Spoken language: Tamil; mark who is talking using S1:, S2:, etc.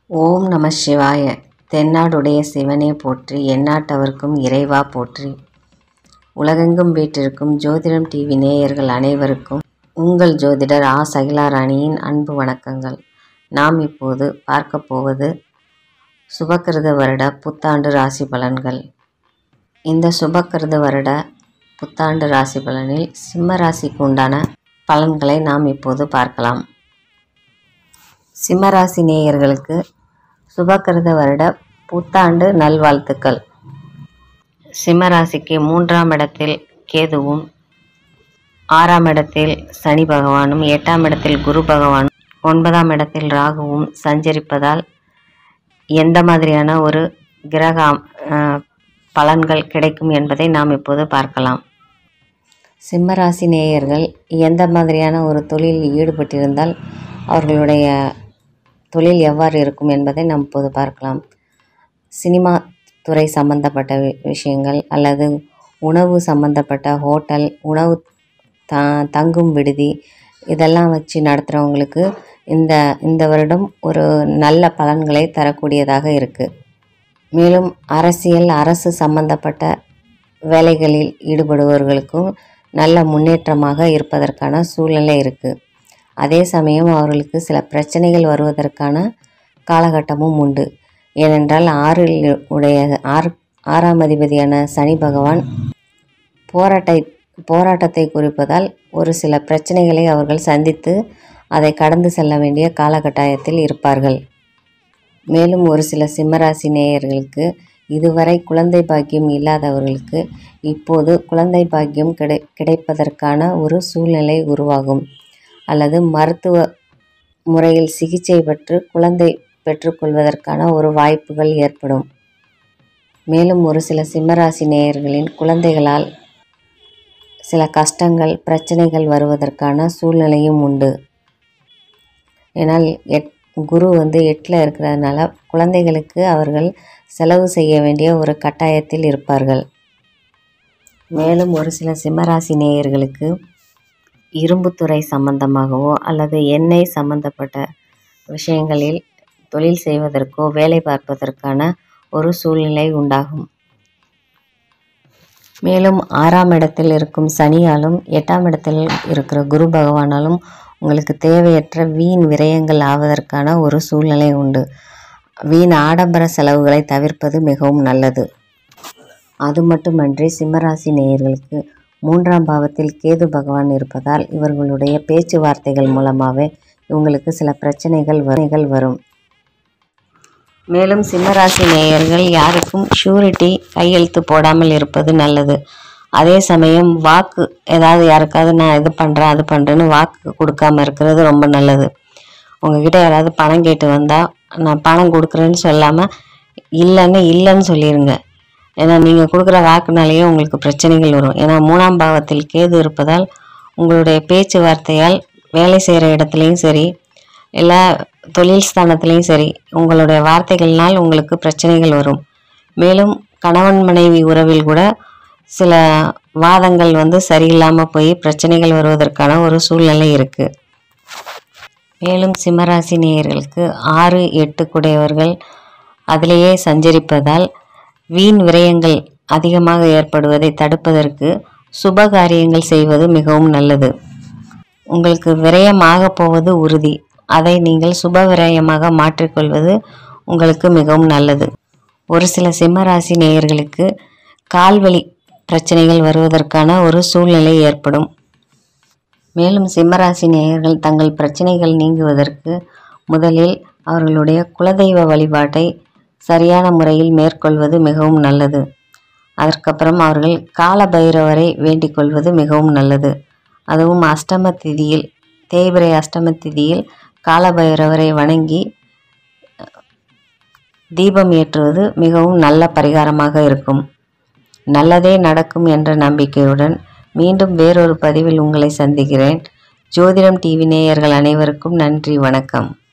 S1: ஓம் நம சிவாய தென்னாடுடைய சிவனே போற்றி எந்நாட்டவர்க்கும் இறைவா போற்றி உலகெங்கும் வீற்றிருக்கும் ஜோதிடம் டிவி நேயர்கள் அனைவருக்கும் உங்கள் ஜோதிடர் ஆ சகிலாராணியின் அன்பு வணக்கங்கள் நாம் இப்போது பார்க்க போவது சுபக்கிருத வருட புத்தாண்டு ராசி பலன்கள் இந்த சுபக்கிருத வருட புத்தாண்டு ராசி பலனில் சிம்ம ராசிக்கு உண்டான பலன்களை நாம் இப்போது பார்க்கலாம் சிம்மராசி நேயர்களுக்கு சுபக்கிருத வருட புத்தாண்டு நல்வாழ்த்துக்கள் சிம்மராசிக்கு மூன்றாம் இடத்தில் கேதுவும் ஆறாம் இடத்தில் சனி பகவானும் எட்டாம் இடத்தில் குரு பகவானும் ஒன்பதாம் இடத்தில் ராகுவும் சஞ்சரிப்பதால் எந்த மாதிரியான ஒரு கிரக அஹ், பலன்கள் கிடைக்கும் என்பதை நாம் இப்போது பார்க்கலாம் சிம்மராசி நேயர்கள் எந்த மாதிரியான ஒரு தொழிலில் ஈடுபட்டிருந்தால் அவர்களுடைய தொழில் எவ்வாறு இருக்கும் என்பதை நாம் இப்போது பார்க்கலாம் சினிமா துறை சம்பந்தப்பட்ட வி- விஷயங்கள் அல்லது உணவு சம்பந்தப்பட்ட ஹோட்டல் உணவு த தங்கும் விடுதி இதெல்லாம் வச்சு நடத்துகிறவங்களுக்கு இந்த இந்த வருடம் ஒரு நல்ல பலன்களை தரக்கூடியதாக இருக்குது மேலும் அரசியல் அரசு சம்பந்தப்பட்ட வேலைகளில் ஈடுபடுபவர்களுக்கும் நல்ல முன்னேற்றமாக இருப்பதற்கான சூழ்நிலை இருக்குது அதே சமயம் அவர்களுக்கு சில பிரச்சனைகள் வருவதற்கான காலகட்டமும் உண்டு ஏனென்றால் ஆறில் உடைய ஆறு ஆறாம் அதிபதியான சனி பகவான் போராட்டை போராட்டத்தை குறிப்பதால் ஒரு சில பிரச்சனைகளை அவர்கள் சந்தித்து அதை கடந்து செல்ல வேண்டிய காலகட்டாயத்தில் இருப்பார்கள் மேலும் ஒரு சில சிம்மராசி நேயர்களுக்கு இதுவரை குழந்தை பாக்கியம் இல்லாதவர்களுக்கு இப்போது குழந்தை பாக்கியம் கிடை கிடைப்பதற்கான ஒரு சூழ்நிலை உருவாகும் அல்லது மருத்துவ முறையில் சிகிச்சை பெற்று குழந்தை பெற்றுக்கொள்வதற்கான ஒரு வாய்ப்புகள் ஏற்படும் மேலும் ஒரு சில சிம்மராசி நேயர்களின் குழந்தைகளால் சில கஷ்டங்கள் பிரச்சனைகள் வருவதற்கான சூழ்நிலையும் உண்டு ஏன்னால் எட் குரு வந்து எட்டில் இருக்கிறதுனால குழந்தைகளுக்கு அவர்கள் செலவு செய்ய வேண்டிய ஒரு கட்டாயத்தில் இருப்பார்கள் மேலும் ஒரு சில சிம்மராசி நேயர்களுக்கு இரும்புத்துறை சம்பந்தமாகவோ அல்லது எண்ணெய் சம்பந்தப்பட்ட விஷயங்களில் தொழில் செய்வதற்கோ வேலை பார்ப்பதற்கான ஒரு சூழ்நிலை உண்டாகும் மேலும் ஆறாம் இடத்தில் இருக்கும் சனியாலும் எட்டாம் இடத்தில் இருக்கிற குரு பகவானாலும் உங்களுக்கு தேவையற்ற வீண் விரயங்கள் ஆவதற்கான ஒரு சூழ்நிலை உண்டு வீண் ஆடம்பர செலவுகளை தவிர்ப்பது மிகவும் நல்லது அது மட்டுமன்றி சிம்மராசி நேயர்களுக்கு மூன்றாம் பாவத்தில் கேது பகவான் இருப்பதால் இவர்களுடைய பேச்சுவார்த்தைகள் மூலமாகவே இவங்களுக்கு சில பிரச்சனைகள் வரைகள் வரும் மேலும் சிம்மராசி நேயர்கள் யாருக்கும் ஷூரிட்டி கையெழுத்து போடாமல் இருப்பது நல்லது அதே சமயம் வாக்கு ஏதாவது யாருக்காவது நான் இது பண்ணுறேன் அது பண்ணுறேன்னு வாக்கு கொடுக்காம இருக்கிறது ரொம்ப நல்லது உங்ககிட்ட யாராவது பணம் கேட்டு வந்தால் நான் பணம் கொடுக்குறேன்னு சொல்லாமல் இல்லைன்னு இல்லைன்னு சொல்லிடுங்க ஏன்னா நீங்கள் கொடுக்குற வாக்குனாலேயே உங்களுக்கு பிரச்சனைகள் வரும் ஏன்னா மூணாம் பாவத்தில் கேது இருப்பதால் உங்களுடைய பேச்சுவார்த்தையால் வேலை செய்கிற இடத்துலையும் சரி இல்லை தொழில் ஸ்தானத்துலேயும் சரி உங்களுடைய வார்த்தைகள்னால் உங்களுக்கு பிரச்சனைகள் வரும் மேலும் கணவன் மனைவி உறவில் கூட சில வாதங்கள் வந்து சரியில்லாமல் போய் பிரச்சனைகள் வருவதற்கான ஒரு சூழ்நிலை இருக்குது மேலும் சிம்மராசி நேயர்களுக்கு ஆறு எட்டு குடையவர்கள் அதிலேயே சஞ்சரிப்பதால் வீண் விரயங்கள் அதிகமாக ஏற்படுவதை தடுப்பதற்கு சுப காரியங்கள் செய்வது மிகவும் நல்லது உங்களுக்கு விரயமாக போவது உறுதி அதை நீங்கள் சுப விரயமாக மாற்றிக்கொள்வது உங்களுக்கு மிகவும் நல்லது ஒரு சில சிம்மராசி நேயர்களுக்கு கால்வலி பிரச்சனைகள் வருவதற்கான ஒரு சூழ்நிலை ஏற்படும் மேலும் சிம்மராசி நேயர்கள் தங்கள் பிரச்சனைகள் நீங்குவதற்கு முதலில் அவர்களுடைய குலதெய்வ வழிபாட்டை சரியான முறையில் மேற்கொள்வது மிகவும் நல்லது அதற்கப்புறம் அவர்கள் கால பைரவரை வேண்டிக் கொள்வது மிகவும் நல்லது அதுவும் அஷ்டம திதியில் தேய்பிரை அஷ்டம திதியில் கால பைரவரை வணங்கி தீபம் ஏற்றுவது மிகவும் நல்ல பரிகாரமாக இருக்கும் நல்லதே நடக்கும் என்ற நம்பிக்கையுடன் மீண்டும் வேறொரு பதிவில் உங்களை சந்திக்கிறேன் ஜோதிடம் டிவி நேயர்கள் அனைவருக்கும் நன்றி வணக்கம்